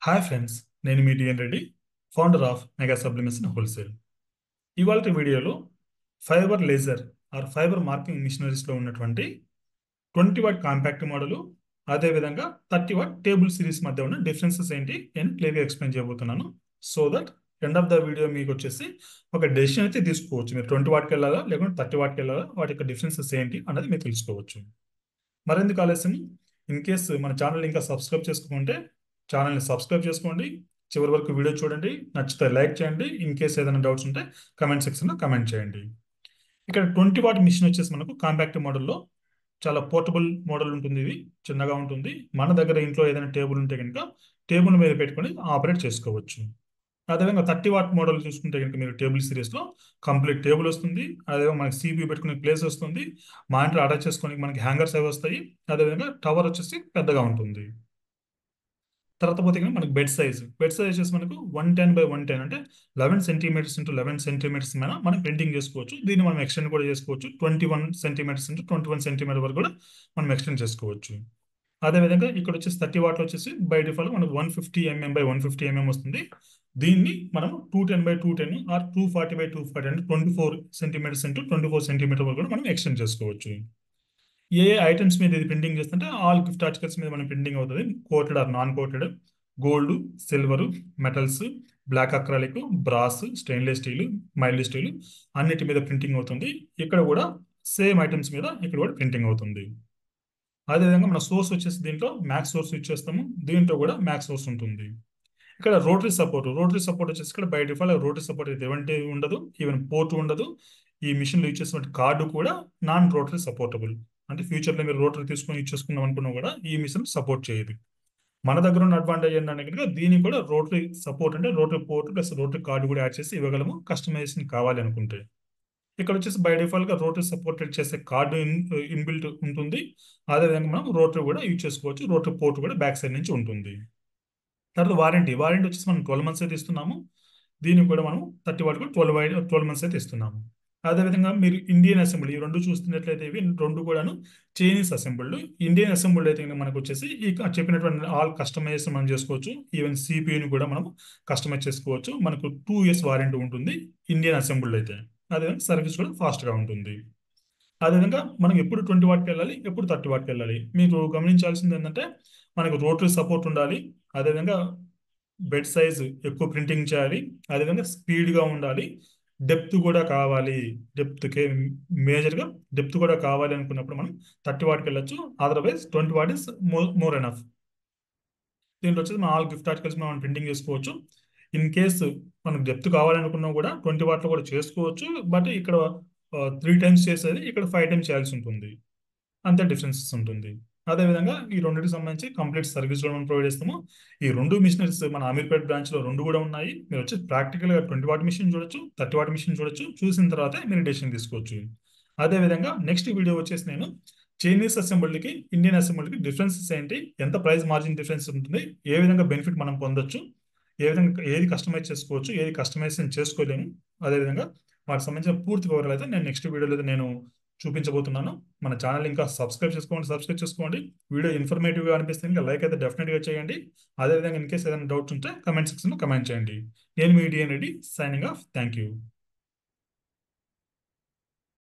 hi friends నేను మీ D N Reddy founder of mega sublimation wholesale ఇవాళ వీడియోలో fibre laser or fibre marking మిషనరీస్లో ఉన్నటువంటి ట్వంటీ వాట్ కాంపాక్ట్ మోడలు అదేవిధంగా థర్టీ వాట్ టేబుల్ సిరీస్ మధ్య ఉన్న డిఫరెన్సెస్ ఏంటి నేను క్లియర్గా ఎక్స్ప్లెయిన్ చేయబోతున్నాను so that end of the video మీకు వచ్చేసి ఒక డెసిషన్ అయితే తీసుకోవచ్చు మీరు ట్వంటీ వాట్కి వెళ్ళాలా లేకుంటే థర్టీ వాట్కి వెళ్ళాలా వాటి యొక్క డిఫరెన్సెస్ ఏంటి అన్నది మీరు తెలుసుకోవచ్చు మరెందుకు ఆలస్యం ఇన్ కేస్ మన ఛానల్ ఇంకా సబ్స్క్రైబ్ చేసుకుంటే ఛానల్ని సబ్స్క్రైబ్ చేసుకోండి చివరి వరకు వీడియో చూడండి నచ్చితే లైక్ చేయండి ఇన్ కేస్ ఏదైనా డౌట్స్ ఉంటే కమెంట్ సెక్షన్లో కమెంట్ చేయండి ఇక్కడ ట్వంటీ వాట్ మిషన్ వచ్చేసి మనకు కాంపాక్ట్ మోడల్లో చాలా పోర్టబుల్ మోడల్ ఉంటుంది ఇది చిన్నగా ఉంటుంది మన దగ్గర ఇంట్లో ఏదైనా టేబుల్ ఉంటే కనుక టేబుల్ మీద పెట్టుకొని ఆపరేట్ చేసుకోవచ్చు అదేవిధంగా థర్టీ వాట్ మోడల్ చూసుకుంటే కనుక మీరు టేబుల్ సిరీస్లో కంప్లీట్ టేబుల్ వస్తుంది అదేవిధంగా మనకి సిపి పెట్టుకునే ప్లేస్ వస్తుంది మానిటర్ అటాచ్ చేసుకోవడానికి మనకి హ్యాంగర్స్ అవి వస్తాయి అదేవిధంగా టవర్ వచ్చేసి పెద్దగా ఉంటుంది తర్వాత పోతే కనుక మనకి బెడ్ సైజ్ బెడ్ సైజ్ వచ్చేసి మనకు one ten by one ten అంటే eleven centimetres into eleven centimetres మీద మనం ప్రింటింగ్ చేసుకోవచ్చు దీన్ని మనం ఎక్స్టెండ్ కూడా చేసుకోవచ్చు twenty one centimetres into twenty one centimetre వరకు కూడా మనం ఎక్స్టెండ్ చేసుకోవచ్చు అదేవిధంగా ఇక్కడ వచ్చేసి థర్టీ వాట్లో వచ్చేసి బై డిఫాల్ట్ మనకు one fifty M M by one fifty M M వస్తుంది దీన్ని మనం two ten by two ten or two forty by two forty అంటే twenty four centimetres into twenty four centimetre వరకు కూడా మనం ఎక్స్టెండ్ చేసుకోవచ్చు ఏ ఐటమ్స్ మీద ఇది ప్రింటింగ్ చేస్తుంటే ఆల్ గిఫ్ట్ ఆర్టికల్స్ మీద మనం ప్రింటింగ్ అవుతుంది coated or non coated gold silver metals black acrylic brass stainless steel mild steel అన్నిటి మీద ప్రింటింగ్ అవుతుంది ఇక్కడ కూడా సేమ్ ఐటమ్స్ మీద ఇక్కడ కూడా ప్రింటింగ్ అవుతుంది అదేవిధంగా మన సోర్స్ వచ్చేసి దీంట్లో మ్యాక్స్ సోర్స్ యూజ్ చేస్తాము దీంట్లో కూడా మ్యాక్స్ సోర్స్ ఉంటుంది ఇక్కడ రోటరీ సపోర్ట్ రోటరీ సపోర్ట్ వచ్చేసి ఇక్కడ బై డిఫాల్ట్ రోటరీ సపోర్ట్ అయితే ఎవంటి ఉండదు ఈవెన్ పోర్ట్ ఉండదు ఈ మిషన్లో యూజ్ చేసిన కార్డు కూడా నాన్ రోటరీ సపోర్టబుల్ అంటే ఫ్యూచర్లో మీరు రోటరీ తీసుకొని యూజ్ చేసుకుందాం అనుకున్నా కూడా ఈ మిషన్ సపోర్ట్ చేయదు మన దగ్గర ఉన్న అడ్వాంటేజ్ ఏంటంటే కనుక దీనికి కూడా రోటరీ సపోర్ట్ అంటే rotary port plus rotary card కూడా యాడ్ చేసి ఇవ్వగలము కస్టమైజేషన్ కావాలి అనుకుంటే ఇక్కడ వచ్చేసి బై డిఫాల్ట్గా రోటరీ సపోర్టెడ్ చేసే కార్డు ఇన్ ఇన్బిల్ట్ ఉంటుంది అదేవిధంగా మనం రోటరీ కూడా యూజ్ చేసుకోవచ్చు రోటరీ పోర్ట్ కూడా బ్యాక్ సైడ్ నుంచి ఉంటుంది తర్వాత వారంటీ వారంటీ వచ్చేసి మనం ట్వెల్వ్ మంత్స్ అయితే ఇస్తున్నాము దీనికి కూడా మనం థర్టీ వాట్ కూడా ట్వెల్వ్ ట్వెల్వ్ మంత్స్ అయితే ఇస్తున్నాము అదేవిధంగా మీరు ఇండియన్ అసెంబ్లీ ఈ రెండు చూస్తున్నట్లయితే ఇవి రెండు కూడాను చైనీస్ అసెంబ్లీలు ఇండియన్ అసెంబ్లీ అయితే మనకు వచ్చేసి ఈ చెప్పినటువంటి ఆల్ కస్టమైజేషన్ మనం చేసుకోవచ్చు ఈవెన్ సిపియూని కూడా మనం కస్టమైజ్ చేసుకోవచ్చు మనకు టూ ఇయర్స్ వారంటీ ఉంటుంది ఇండియన్ అసెంబ్లీ అయితే అదేవిధంగా సర్వీస్ కూడా ఫాస్ట్గా ఉంటుంది అదేవిధంగా మనం ఎప్పుడు ట్వంటీ వాట్కి వెళ్ళాలి ఎప్పుడు థర్టీ వాట్కి వెళ్ళాలి మీరు గమనించాల్సింది ఏంటంటే మనకు రోటరీ సపోర్ట్ ఉండాలి అదేవిధంగా బెడ్ సైజ్ ఎక్కువ ప్రింటింగ్ చేయాలి అదేవిధంగా స్పీడ్గా ఉండాలి డెప్త్ కూడా కావాలి డెప్త్కి మేజర్గా డెప్త్ కూడా కావాలి అనుకున్నప్పుడు మనం థర్టీ వాట్కి వెళ్ళొచ్చు otherwise twenty watt is more more enough దీంట్లో వచ్చేసి మనం ఆల్ గిఫ్ట్ ఆర్టికల్స్ మనం ప్రింటింగ్ చేసుకోవచ్చు ఇన్ కేస్ మనకు డెప్త్ కావాలనుకున్నా కూడా ట్వంటీ వాట్లో కూడా చేసుకోవచ్చు బట్ ఇక్కడ త్రీ టైమ్స్ చేసేది ఇక్కడ ఫైవ్ టైమ్స్ చేయాల్సి ఉంటుంది అంతే డిఫరెన్సెస్ ఉంటుంది అదేవిధంగా ఈ రెండింటికి సంబంధించి కంప్లీట్ సర్వీస్ కూడా మనం ప్రొవైడ్ చేస్తాము ఈ రెండు మిషనరీస్ మన అమీర్పేట్ బ్రాంచ్ లో రెండు కూడా ఉన్నాయి మీరు వచ్చి ప్రాక్టికల్ గా ట్వంటీ వాట్ మిషన్ చూడొచ్చు థర్టీ వాట్ మిషన్ చూడొచ్చు చూసిన తర్వాత మీరు డెసిషన్ తీసుకోవచ్చు అదేవిధంగా నెక్స్ట్ వీడియో వచ్చేసి నేను చైనీస్ అసెంబ్లీకి ఇండియన్ అసెంబ్లీకి డిఫరెన్సెస్ ఏంటి ఎంత ప్రైస్ మార్జిన్ డిఫరెన్స్ ఉంటుంది ఏ విధంగా బెనిఫిట్ మనం పొందొచ్చు ఏ విధంగా ఏది కస్టమైజ్ చేసుకోవచ్చు ఏది కస్టమైజేషన్ చేసుకోలేము అదేవిధంగా వాటికి సంబంధించిన పూర్తి వివరాలు అయితే నేను నెక్స్ట్ వీడియోలో నేను చూపించబోతున్నాను మన ఛానల్ ఇంకా సబ్స్క్రైబ్ చేసుకోండి సబ్స్క్రైబ్ చేసుకోండి వీడియో ఇన్ఫర్మేటివ్గా అనిపిస్తే ఇంకా లైక్ అయితే డెఫినెట్గా చేయండి అదేవిధంగా ఇన్ కేస్ ఏదైనా డౌట్స్ ఉంటే కమెంట్ సెక్షన్లో కమెంట్ చేయండి నేను మీ D N Reddy signing off thank you